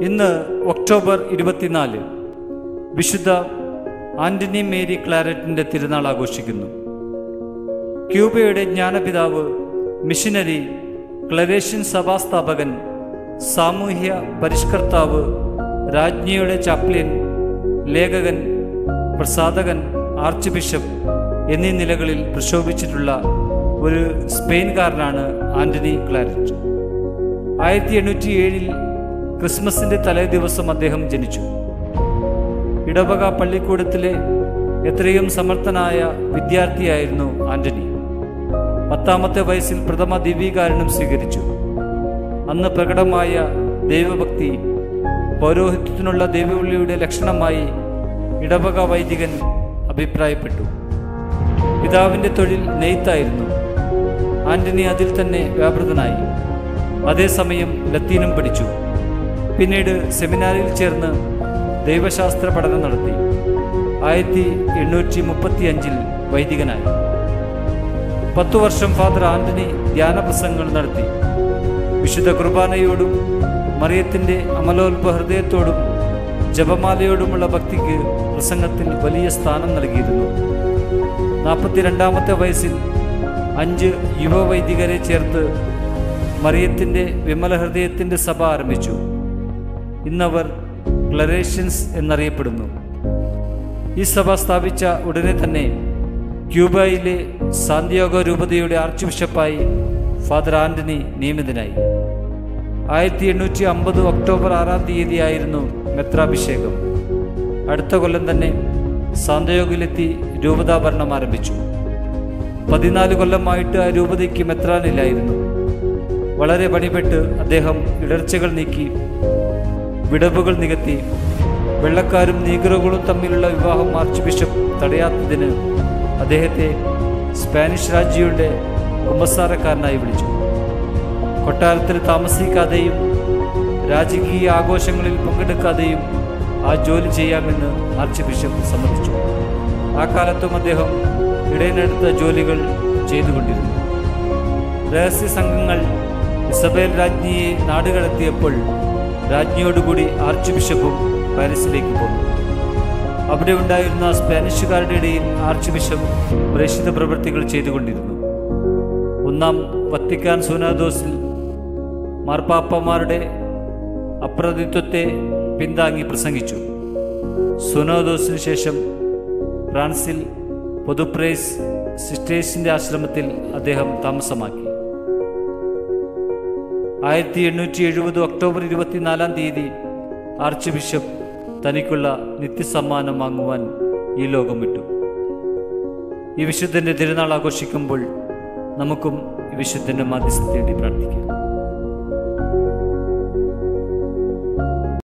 ഇന്ന് ഒക്ടോബർ ഇരുപത്തിനാല് വിശുദ്ധ ആന്റണി മേരി ക്ലാരറ്റിൻ്റെ തിരുനാൾ ആഘോഷിക്കുന്നു ക്യൂബയുടെ ജ്ഞാനപിതാവ് മിഷനറി ക്ലരേഷ്യൻ സഭാസ്ഥാപകൻ സാമൂഹ്യ പരിഷ്കർത്താവ് രാജ്ഞിയുടെ ചാപ്ലിൻ ലേഖകൻ പ്രസാധകൻ ആർച്ച് ബിഷപ്പ് എന്നീ നിലകളിൽ പ്രശോഭിച്ചിട്ടുള്ള ഒരു സ്പെയിൻകാരനാണ് ആന്റണി ക്ലാരറ്റ് ആയിരത്തി എണ്ണൂറ്റി ഏഴിൽ ക്രിസ്മസിൻ്റെ തലേ ദിവസം അദ്ദേഹം ജനിച്ചു ഇടവക പള്ളിക്കൂടത്തിലെ എത്രയും സമർത്ഥനായ വിദ്യാർത്ഥിയായിരുന്നു ആന്റണി പത്താമത്തെ വയസ്സിൽ പ്രഥമ ദിവ്യകാരണം സ്വീകരിച്ചു അന്ന് പ്രകടമായ ദൈവഭക്തി പൗരോഹിത്യത്തിനുള്ള ദൈവവിളിയുടെ ലക്ഷണമായി ഇടവക വൈദികൻ അഭിപ്രായപ്പെട്ടു പിതാവിൻ്റെ തൊഴിൽ നെയ്ത്തായിരുന്നു ആന്റണി അതിൽ തന്നെ വ്യാപൃതനായി അതേസമയം ലത്തീനും പഠിച്ചു പിന്നീട് സെമിനാരിൽ ചേർന്ന് ദൈവശാസ്ത്ര പഠനം നടത്തി ആയിരത്തി എണ്ണൂറ്റി മുപ്പത്തി അഞ്ചിൽ വൈദികനായി പത്തു വർഷം ഫാദർ ആന്റണി ധ്യാനപ്രസംഗങ്ങൾ നടത്തി വിശുദ്ധ കുർബാനയോടും മറിയത്തിൻ്റെ അമലോത്ഭ ഹൃദയത്തോടും ജപമാലയോടുമുള്ള ഭക്തിക്ക് പ്രസംഗത്തിൽ വലിയ സ്ഥാനം നൽകിയിരുന്നു നാൽപ്പത്തിരണ്ടാമത്തെ വയസ്സിൽ അഞ്ച് യുവവൈദികരെ ചേർത്ത് മറിയത്തിൻ്റെ വിമല ഹൃദയത്തിൻ്റെ സഭ ആരംഭിച്ചു ഇന്നവർ ക്ലറേഷ്യൻസ് എന്നറിയപ്പെടുന്നു ഈ സഭ സ്ഥാപിച്ച ഉടനെ തന്നെ ക്യൂബയിലെ സാന്തിയോഗ രൂപതയുടെ ആർച്ച് ബിഷപ്പായി ഫാദർ ആന്റണി നിയമിതനായി ആയിരത്തി എണ്ണൂറ്റി അമ്പത് ഒക്ടോബർ ആറാം തീയതിയായിരുന്നു മെത്രാഭിഷേകം അടുത്ത കൊല്ലം തന്നെ സാന്തയോഗിലെത്തി രൂപതാഭരണം ആരംഭിച്ചു പതിനാല് കൊല്ലമായിട്ട് ആ രൂപതയ്ക്ക് മെത്രാനില്ലായിരുന്നു വളരെ പണിപ്പെട്ട് അദ്ദേഹം ഇടർച്ചകൾ നീക്കി വിടവുകൾ നികത്തി വെള്ളക്കാരും നീഗ്രോകളും തമ്മിലുള്ള വിവാഹം ആർച്ച് ബിഷപ്പ് തടയാത്തതിന് അദ്ദേഹത്തെ സ്പാനിഷ് രാജ്യയുടെ കുമ്പസാരക്കാരനായി വിളിച്ചു കൊട്ടാരത്തിൽ താമസിക്കാതെയും രാജകീയ ആഘോഷങ്ങളിൽ പങ്കെടുക്കാതെയും ആ ജോലി ചെയ്യാമെന്ന് ആർച്ച് ബിഷപ്പ് സമ്മതിച്ചു ആ കാലത്തും അദ്ദേഹം ഇടയിനെടുത്ത ജോലികൾ ചെയ്തുകൊണ്ടിരുന്നു രഹസ്യ സംഘങ്ങൾ ഇസബേൽ രാജ്ഞിയെ നാടുകടത്തിയപ്പോൾ രാജ്ഞിയോടുകൂടി ആർച്ച് ബിഷപ്പും പാരീസിലേക്ക് പോന്നു അവിടെ ഉണ്ടായിരുന്ന സ്പാനിഷുകാരുടെ ഇടയിൽ ആർച്ച് ബിഷപ്പ് പ്രേക്ഷിത പ്രവൃത്തികൾ ചെയ്തുകൊണ്ടിരുന്നു ഒന്നാം വത്തിക്കാൻ സുനാദോസിൽ മാർപ്പാപ്പമാരുടെ അപ്രതിത്വത്തെ പിന്താങ്ങി പ്രസംഗിച്ചു സുനോദോസിന് ശേഷം ഫ്രാൻസിൽ പൊതുപ്രേസ് സിസ്റ്റേഴ്സിന്റെ ആശ്രമത്തിൽ അദ്ദേഹം താമസമാക്കി ആയിരത്തി എണ്ണൂറ്റി എഴുപത് ഒക്ടോബർ ഇരുപത്തിനാലാം തീയതി ആർച്ച് ബിഷപ്പ് തനിക്കുള്ള നിത്യസമ്മാനം വാങ്ങുവാൻ ഈ ലോകം വിട്ടു ഈ വിശുദ്ധന്റെ തിരുനാൾ ആഘോഷിക്കുമ്പോൾ നമുക്കും ഈ വിശുദ്ധന്റെ മധ്യസ്ഥ തേടി പ്രാർത്ഥിക്കാം